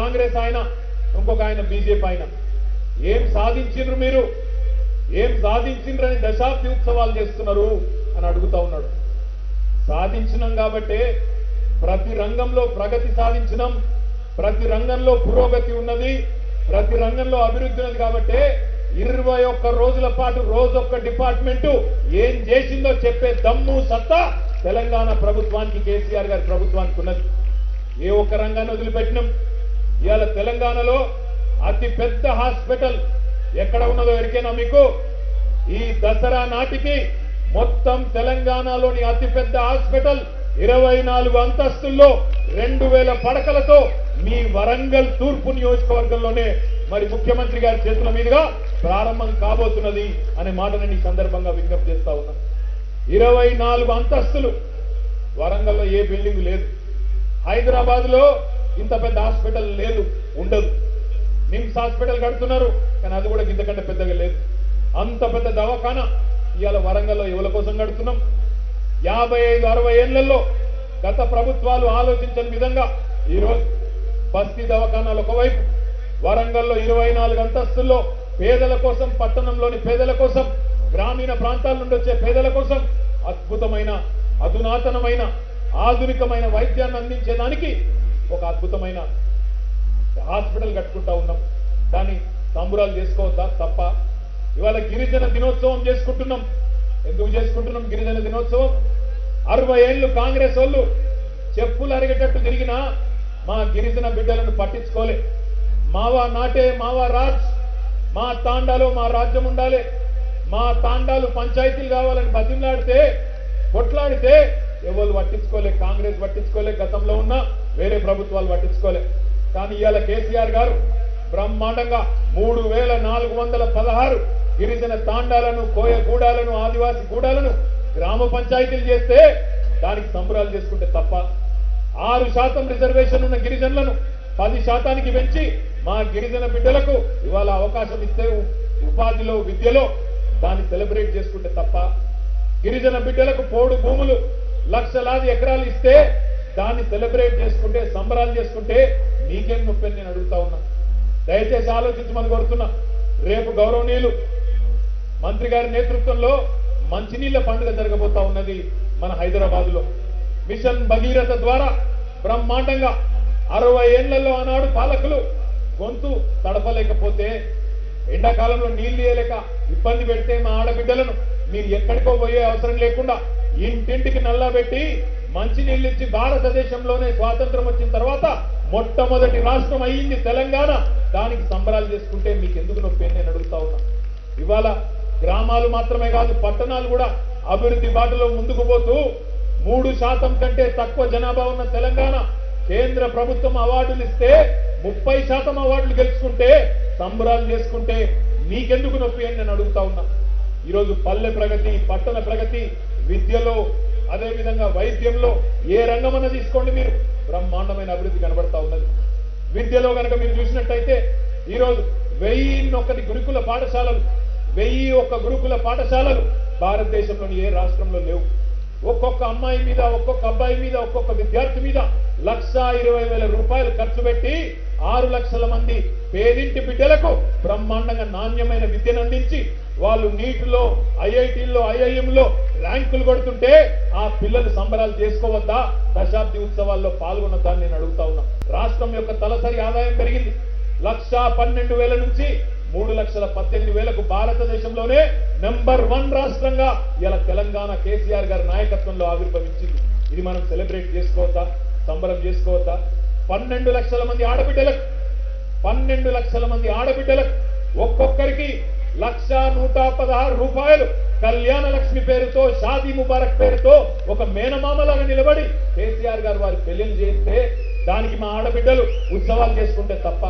కాంగ్రెస్ ఆయన ఇంకొక ఆయన బీజేపీ ఆయన ఏం సాధించిండ్రు మీరు ఏం సాధించిండ్రని దశాబ్ది ఉత్సవాలు చేస్తున్నారు అని అడుగుతా ఉన్నాడు సాధించినాం కాబట్టే ప్రతి రంగంలో ప్రగతి సాధించినాం ప్రతి రంగంలో పురోగతి ఉన్నది ప్రతి రంగంలో అభివృద్ధి ఉన్నది కాబట్టే ఇరవై ఒక్క రోజుల పాటు రోజొక్క డిపార్ట్మెంట్ ఏం చేసిందో చెప్పే దమ్ము సత్తా తెలంగాణ ప్రభుత్వానికి కేసీఆర్ గారి ప్రభుత్వానికి ఉన్నది ఏ ఒక్క రంగాన్ని వదిలిపెట్టినాం ఇవాళ తెలంగాణలో అతి పెద్ద హాస్పిటల్ ఎక్కడ ఉన్నదో ఎరికేనా మీకు ఈ దసరా నాటికి మొత్తం తెలంగాణలోని అతిపెద్ద హాస్పిటల్ ఇరవై నాలుగు అంతస్తుల్లో రెండు వేల పడకలతో మీ వరంగల్ తూర్పు నియోజకవర్గంలోనే మరి ముఖ్యమంత్రి గారి చేతుల మీదుగా ప్రారంభం కాబోతున్నది అనే మాట నేను ఈ సందర్భంగా విజ్ఞప్తి చేస్తా ఉన్నా ఇరవై నాలుగు అంతస్తులు వరంగల్లో ఏ బిల్డింగ్ లేదు హైదరాబాద్ లో ఇంత పెద్ద హాస్పిటల్ లేదు ఉండదు నిమ్స్ హాస్పిటల్ కడుతున్నారు కానీ అది కూడా ఇంతకంటే పెద్దగా లేదు అంత పెద్ద దవాఖానా ఇవాళ వరంగల్లో ఎవల కోసం కడుతున్నాం యాభై ఐదు అరవై ఏళ్లలో గత ప్రభుత్వాలు ఆలోచించని విధంగా ఈరోజు బస్తీ దవాఖానాలు ఒకవైపు వరంగల్లో ఇరవై నాలుగు అంతస్తుల్లో పేదల కోసం పట్టణంలోని పేదల కోసం గ్రామీణ ప్రాంతాల నుండి వచ్చే పేదల కోసం అద్భుతమైన అధునాతనమైన ఆధునికమైన వైద్యాన్ని అందించేదానికి ఒక అద్భుతమైన హాస్పిటల్ కట్టుకుంటా ఉన్నాం దాన్ని సంబురాలు చేసుకోవద్దా తప్ప ఇవాళ గిరిజన దినోత్సవం చేసుకుంటున్నాం ఎందుకు చేసుకుంటున్నాం గిరిజన దినోత్సవం అరవై ఏళ్ళు కాంగ్రెస్ వాళ్ళు చెప్పులు అరిగేటట్టు తిరిగినా మా గిరిజన బిడ్డలను పట్టించుకోలే మావా నాటే మావా రాజ్ మా తాండాలో మా రాజ్యం ఉండాలి మా తాండాలు పంచాయతీలు కావాలని బతిమలాడితే కొట్లాడితే ఎవరు పట్టించుకోలే కాంగ్రెస్ పట్టించుకోలే గతంలో ఉన్న వేరే ప్రభుత్వాలు పట్టించుకోలే కానీ ఇవాళ కేసీఆర్ గారు బ్రహ్మాండంగా మూడు వేల నాలుగు వందల పదహారు గిరిజన తాండాలను కోయ గూడాలను ఆదివాసి గూడాలను గ్రామ పంచాయతీలు చేస్తే దానికి సంబరాలు చేసుకుంటే తప్ప ఆరు శాతం రిజర్వేషన్ ఉన్న గిరిజనులను పది శాతానికి పెంచి మా గిరిజన బిడ్డలకు ఇవాళ అవకాశం ఇస్తే ఉ- ఉపాధిలో విద్యలో దాన్ని సెలబ్రేట్ చేసుకుంటే తప్ప గిరిజన బిడ్డలకు పోడు భూములు లక్షలాది ఎకరాలు ఇస్తే దాన్ని సెలబ్రేట్ చేసుకుంటే సంబరాలు చేసుకుంటే నీకేం నొప్పి అని నేను అడుగుతా ఉన్నా దయచేసి ఆలోచించమని కోరుతున్నా రేపు గౌరవనీయులు మంత్రి గారి నేతృత్వంలో మంచినీళ్ల పండుగ జరగబోతా ఉన్నది మన హైదరాబాద్ లో మిషన్ భగీరథ ద్వారా బ్రహ్మాండంగా అరవై ఏళ్లలో ఆనాడు పాలకులు గొంతు తడపలేకపోతే ఎండాకాలంలో నీళ్లు ఇయ్యలేక ఇబ్బంది పెడితే మా ఆడబిడ్డలను మీరు ఎక్కడికో పోయే అవసరం లేకుండా ఇంటింటికి నల్లబెట్టి మంచి నీళ్ళు ఇచ్చి భారతదేశంలోనే స్వాతంత్రం వచ్చిన తర్వాత మొట్టమొదటి రాష్ట్రం అయ్యింది తెలంగాణ దానికి సంబరాలు చేసుకుంటే మీకు ఎందుకు నొప్పి అని నేను అడుగుతా ఉన్నా ఇవాళ గ్రామాలు మాత్రమే కాదు పట్టణాలు కూడా అభివృద్ధి బాటలో ముందుకు పోతూ మూడు శాతం కంటే తక్కువ జనాభా ఉన్న తెలంగాణ కేంద్ర ప్రభుత్వం అవార్డులు ఇస్తే ముప్పై శాతం అవార్డులు గెలుచుకుంటే సంబరాలు చేసుకుంటే మీకెందుకు నొప్పి అని నేను అడుగుతా ఉన్నా ఈరోజు పల్లె ప్రగతి పట్టణ ప్రగతి విద్యలో అదే విధంగా వైద్యంలో ఏ రంగమన్నా తీసుకోండి మీరు బ్రహ్మాండమైన అభివృద్ధి కనబడతా ఉన్నది విద్యలో కనుక మీరు చూసినట్టయితే ఈరోజు వెయ్యి ఒకటి గురుకుల పాఠశాలలు వెయ్యి ఒక్క గురుకుల పాఠశాలలు భారతదేశంలోని ఏ రాష్ట్రంలో లేవు ఒక్కొక్క అమ్మాయి మీద ఒక్కొక్క అబ్బాయి మీద ఒక్కొక్క విద్యార్థి మీద లక్ష ఇరవై వేల రూపాయలు ఖర్చు పెట్టి ఆరు లక్షల మంది పేదింటి బిడ్డలకు బ్రహ్మాండంగా నాణ్యమైన విద్యను అందించి వాళ్ళు నీటిలో ఐఐటీల్లో ఐఐఎంలో ర్యాంకులు కొడుతుంటే ఆ పిల్లలు సంబరాలు చేసుకోవద్దా దశాబ్ది ఉత్సవాల్లో పాల్గొనొద్దా అని నేను అడుగుతా ఉన్నా రాష్ట్రం యొక్క తలసరి ఆదాయం పెరిగింది లక్ష పన్నెండు వేల నుంచి మూడు లక్షల పద్దెనిమిది వేలకు భారతదేశంలోనే నెంబర్ వన్ రాష్ట్రంగా ఇలా తెలంగాణ కేసీఆర్ గారి నాయకత్వంలో ఆవిర్భవించింది ఇది మనం సెలబ్రేట్ చేసుకోవద్దా సంబరం చేసుకోవద్దా పన్నెండు లక్షల మంది ఆడబిడ్డలకు పన్నెండు లక్షల మంది ఆడబిడ్డలకు ఒక్కొక్కరికి లక్ష నూట పదహారు రూపాయలు కళ్యాణ లక్ష్మి పేరుతో షాదీ ముబారక్ పేరుతో ఒక మేనమామలాగా నిలబడి కేసీఆర్ గారు వారి పెళ్లిళ్ళు చేస్తే దానికి మా ఆడబిడ్డలు ఉత్సవాలు చేసుకుంటే తప్ప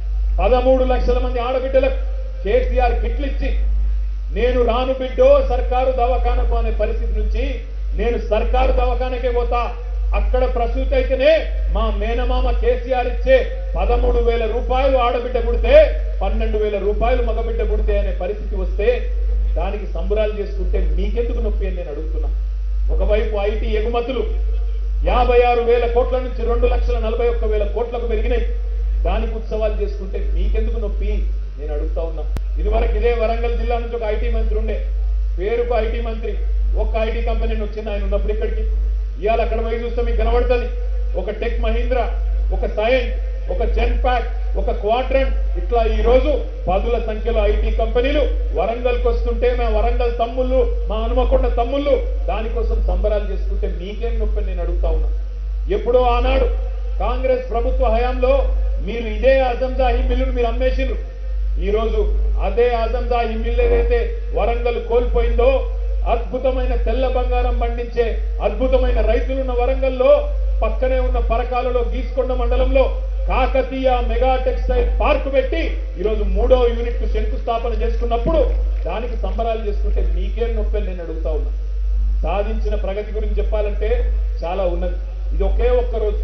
పదమూడు లక్షల మంది ఆడబిడ్డలకు కేసీఆర్ కిట్లు ఇచ్చి నేను రాను బిడ్డో సర్కారు దవాఖానకు అనే పరిస్థితి నుంచి నేను సర్కారు దవాఖానకే పోతా అక్కడ ప్రసూతి అయితేనే మా మేనమామ కేసీఆర్ ఇచ్చే పదమూడు వేల రూపాయలు ఆడబిడ్డ పుడితే పన్నెండు వేల రూపాయలు మగబిడ్డ పుడితే అనే పరిస్థితి వస్తే దానికి సంబరాలు చేసుకుంటే మీకెందుకు నొప్పి అని నేను అడుగుతున్నా ఒకవైపు ఐటీ ఎగుమతులు యాభై ఆరు వేల కోట్ల నుంచి రెండు లక్షల నలభై ఒక్క వేల కోట్లకు పెరిగినాయి దానికి ఉత్సవాలు చేసుకుంటే మీకెందుకు నొప్పి నేను అడుగుతా ఉన్నా ఇదివరకు ఇదే వరంగల్ జిల్లా నుంచి ఒక ఐటీ మంత్రి ఉండే పేరుకు ఐటీ మంత్రి ఒక్క ఐటీ కంపెనీ వచ్చింది ఆయన ఉన్నప్పుడు ఇక్కడికి ఇవాళ అక్కడ పోయి చూస్తే మీకు కనబడుతుంది ఒక టెక్ మహీంద్రా ఒక సైన్ ఒక జెన్ ప్యాక్ ఒక క్వాడ్రంట్ ఇట్లా ఈ రోజు పదుల సంఖ్యలో ఐటీ కంపెనీలు వరంగల్కి వస్తుంటే మా వరంగల్ తమ్ముళ్ళు మా హనుమకొండ తమ్ముళ్ళు దానికోసం సంబరాలు చేసుకుంటే మీకేం నొప్పి నేను అడుగుతా ఉన్నా ఎప్పుడో ఆనాడు కాంగ్రెస్ ప్రభుత్వ హయాంలో మీరు ఇదే అజంజాహీ మిల్లును మీరు అమ్మేసిర్రు ఈ రోజు అదే అజంజాహీ మిల్లు ఏదైతే వరంగల్ కోల్పోయిందో అద్భుతమైన తెల్ల బంగారం పండించే అద్భుతమైన రైతులున్న వరంగల్లో పక్కనే ఉన్న పరకాలలో గీసుకొండ మండలంలో కాకతీయ మెగా టెక్స్టైల్ పార్క్ పెట్టి ఈరోజు మూడో యూనిట్ కు శంకుస్థాపన చేసుకున్నప్పుడు దానికి సంబరాలు చేసుకుంటే మీకేం నొప్పి నేను అడుగుతా ఉన్నా సాధించిన ప్రగతి గురించి చెప్పాలంటే చాలా ఉన్నది ఇది ఒకే ఒక్క రోజు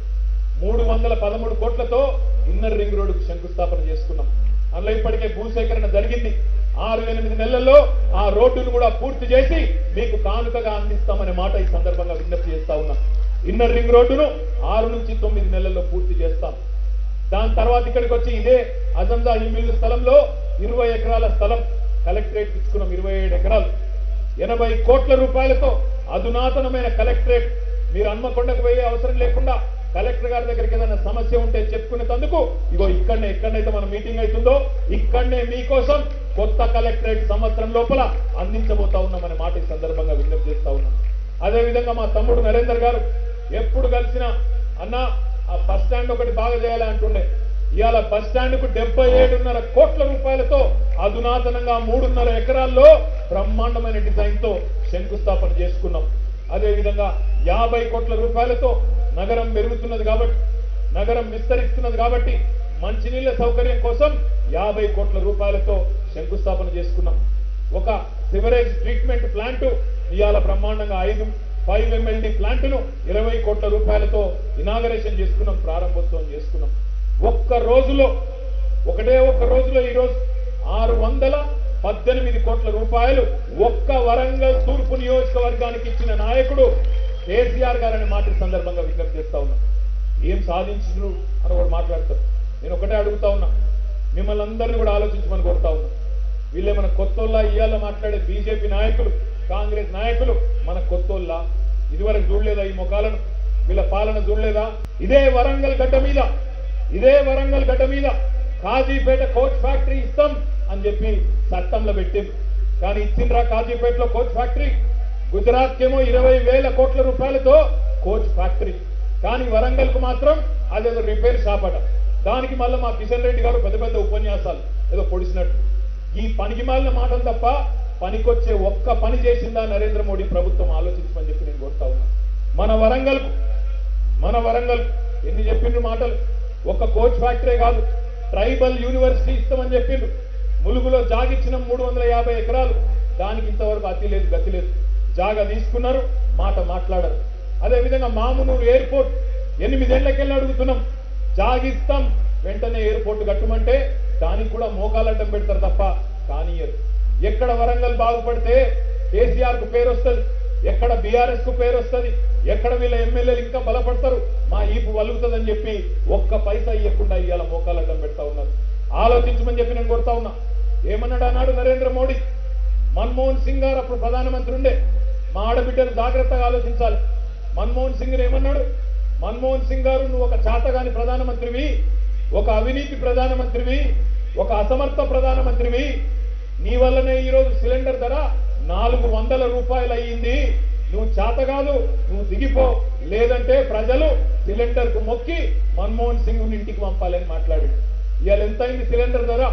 మూడు వందల పదమూడు కోట్లతో ఇన్నర్ రింగ్ రోడ్డుకు శంకుస్థాపన చేసుకున్నాం అందులో ఇప్పటికే భూసేకరణ జరిగింది ఆరు ఎనిమిది నెలల్లో ఆ రోడ్డును కూడా పూర్తి చేసి మీకు కానుకగా అందిస్తామనే మాట ఈ సందర్భంగా విజ్ఞప్తి చేస్తా ఉన్నాం ఇన్నర్ రింగ్ రోడ్డును ఆరు నుంచి తొమ్మిది నెలల్లో పూర్తి చేస్తాం దాని తర్వాత ఇక్కడికి వచ్చి ఇదే అజంజా ఈ మిల్లు స్థలంలో ఇరవై ఎకరాల స్థలం కలెక్టరేట్ ఇచ్చుకున్నాం ఇరవై ఏడు ఎకరాలు ఎనభై కోట్ల రూపాయలతో అధునాతనమైన కలెక్టరేట్ మీరు హన్మకొండకు పోయే అవసరం లేకుండా కలెక్టర్ గారి దగ్గరికి ఏదైనా సమస్య ఉంటే చెప్పుకునేందుకు ఇగో ఇక్కడనే ఎక్కడనైతే మన మీటింగ్ అవుతుందో ఇక్కడనే మీకోసం కొత్త కలెక్టరేట్ సంవత్సరం లోపల అందించబోతా ఉన్నామనే మాట ఈ సందర్భంగా విజ్ఞప్తి చేస్తా ఉన్నాం అదేవిధంగా మా తమ్ముడు నరేందర్ గారు ఎప్పుడు కలిసినా అన్న ఆ బస్ స్టాండ్ ఒకటి బాగా చేయాలి అంటుండే ఇవాళ బస్ స్టాండ్ కు డెబ్బై ఏడున్నర కోట్ల రూపాయలతో అధునాతనంగా మూడున్నర ఎకరాల్లో బ్రహ్మాండమైన డిజైన్ తో శంకుస్థాపన చేసుకున్నాం అదేవిధంగా యాభై కోట్ల రూపాయలతో నగరం పెరుగుతున్నది కాబట్టి నగరం విస్తరిస్తున్నది కాబట్టి మంచినీళ్ల సౌకర్యం కోసం యాభై కోట్ల రూపాయలతో శంకుస్థాపన చేసుకున్నాం ఒక సివరేజ్ ట్రీట్మెంట్ ప్లాంట్ ఇవాళ బ్రహ్మాండంగా ఐదు ఫైవ్ ఎంఎల్డి ప్లాంట్ ను ఇరవై కోట్ల రూపాయలతో ఇనాగరేషన్ చేసుకున్నాం ప్రారంభోత్సవం చేసుకున్నాం ఒక్క రోజులో ఒకటే ఒక్క రోజులో ఈ రోజు ఆరు వందల పద్దెనిమిది కోట్ల రూపాయలు ఒక్క వరంగల్ తూర్పు నియోజకవర్గానికి ఇచ్చిన నాయకుడు కేసీఆర్ గారని మాట ఈ సందర్భంగా విజ్ఞప్తి చేస్తా ఉన్నా ఏం సాధించరు అని ఒకటి మాట్లాడతారు నేను ఒకటే అడుగుతా ఉన్నా మిమ్మల్ని అందరినీ కూడా ఆలోచించమని కోరుతా ఉన్నా వీళ్ళే మన కొత్తోళ్ళ ఇయ్యాల మాట్లాడే బీజేపీ నాయకులు కాంగ్రెస్ నాయకులు మన కొత్తోళ్ళ ఇదివరకు చూడలేదా ఈ ముఖాలను వీళ్ళ పాలన చూడలేదా ఇదే వరంగల్ గడ్డ మీద ఇదే వరంగల్ గడ్డ మీద కాజీపేట కోచ్ ఫ్యాక్టరీ ఇస్తాం అని చెప్పి చట్టంలో పెట్టింది కానీ ఇచ్చిండ్రా కాజీపేటలో కోచ్ ఫ్యాక్టరీ గుజరాత్ కేమో ఇరవై వేల కోట్ల రూపాయలతో కోచ్ ఫ్యాక్టరీ కానీ వరంగల్ కు మాత్రం అదేదో రిపేర్ షాప్ అట దానికి మళ్ళీ మా కిషన్ రెడ్డి గారు పెద్ద పెద్ద ఉపన్యాసాలు ఏదో పొడిచినట్టు ఈ పనికి మాలిన మాటలు తప్ప పనికొచ్చే ఒక్క పని చేసిందా నరేంద్ర మోడీ ప్రభుత్వం ఆలోచించమని చెప్పి నేను కోరుతా ఉన్నా మన వరంగల్కు మన వరంగల్ ఎన్ని చెప్పిండ్రు మాటలు ఒక్క కోచ్ ఫ్యాక్టరీ కాదు ట్రైబల్ యూనివర్సిటీ ఇస్తామని చెప్పిండ్రు ములుగులో జాగిచ్చిన మూడు వందల యాభై ఎకరాలు దానికి ఇంతవరకు అతి లేదు గతి లేదు జాగా తీసుకున్నారు మాట మాట్లాడరు అదేవిధంగా మామునూరు ఎయిర్పోర్ట్ ఎనిమిదేళ్లకెళ్ళి అడుగుతున్నాం జాగిస్తాం వెంటనే ఎయిర్పోర్ట్ కట్టమంటే దానికి కూడా మోకాలడ్డం పెడతారు తప్ప కానియరు ఎక్కడ వరంగల్ బాగుపడితే కేసీఆర్ కు పేరు వస్తుంది ఎక్కడ బీఆర్ఎస్ కు పేరు వస్తుంది ఎక్కడ వీళ్ళ ఎమ్మెల్యేలు ఇంకా బలపడతారు మా ఈపు వలుగుతుందని చెప్పి ఒక్క పైసా ఇవ్వకుండా ఇవాళ మోకాలడ్డం పెడతా ఉన్నారు ఆలోచించమని చెప్పి నేను కొడతా ఉన్నా ఏమన్నాడు అన్నాడు నరేంద్ర మోడీ మన్మోహన్ సింగ్ గారు అప్పుడు ప్రధానమంత్రి ఉండే మా ఆడబిడ్డలు జాగ్రత్తగా ఆలోచించాలి మన్మోహన్ సింగ్ ఏమన్నాడు మన్మోహన్ సింగ్ గారు నువ్వు ఒక చాతగాని ప్రధానమంత్రివి ఒక అవినీతి ప్రధానమంత్రివి ఒక అసమర్థ ప్రధానమంత్రివి నీ వల్లనే ఈరోజు సిలిండర్ ధర నాలుగు వందల రూపాయలు అయ్యింది నువ్వు చేత కాదు నువ్వు దిగిపో లేదంటే ప్రజలు సిలిండర్ కు మొక్కి మన్మోహన్ సింగ్ ఇంటికి పంపాలని మాట్లాడు ఇవాళ ఎంత అయింది సిలిండర్ ధర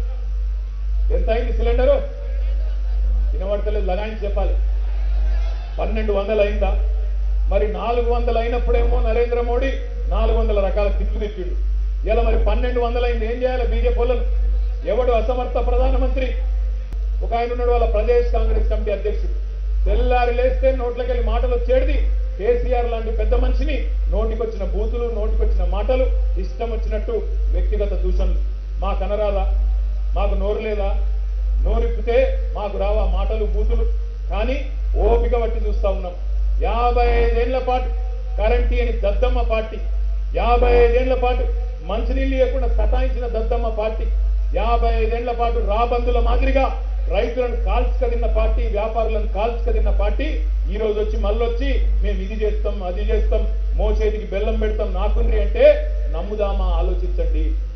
ఎంత అయింది సిలిండరు వినబడతలేదు లగాయించి చెప్పాలి పన్నెండు వందలు అయిందా మరి నాలుగు వందలు అయినప్పుడేమో నరేంద్ర మోడీ నాలుగు వందల రకాల తిట్లు తిట్టిండు ఇలా మరి పన్నెండు వందలు అయింది ఏం చేయాలి బీజేపీ వాళ్ళను ఎవడు అసమర్థ ప్రధానమంత్రి ఒక ఆయన ఉన్నాడు వాళ్ళ ప్రదేశ్ కాంగ్రెస్ కమిటీ అధ్యక్షుడు తెల్లారి లేస్తే నోట్లకెళ్ళి మాటలు వచ్చేది కేసీఆర్ లాంటి పెద్ద మనిషిని నోటికొచ్చిన బూతులు నోటికొచ్చిన మాటలు ఇష్టం వచ్చినట్టు వ్యక్తిగత దూషణలు మా కనరాదా మాకు నోరు లేదా నోరిప్పితే మాకు రావా మాటలు బూతులు కానీ ఓపిక పట్టి చూస్తా ఉన్నాం యాభై ఐదేళ్ల పాటు కరెంటీ అని దద్దమ్మ పార్టీ యాభై ఐదేళ్ల పాటు మంచినీళ్ళు ఇవ్వకుండా సతాయించిన దద్దమ్మ పార్టీ యాభై ఐదేళ్ల పాటు రాబందుల మాదిరిగా రైతులను కాల్చుక తిన్న పార్టీ వ్యాపారులను కాల్చుక తిన్న పార్టీ ఈ రోజు వచ్చి మళ్ళొచ్చి మేము ఇది చేస్తాం అది చేస్తాం మోచేతికి బెల్లం పెడతాం నాకుండ్రి అంటే నమ్ముదామా ఆలోచించండి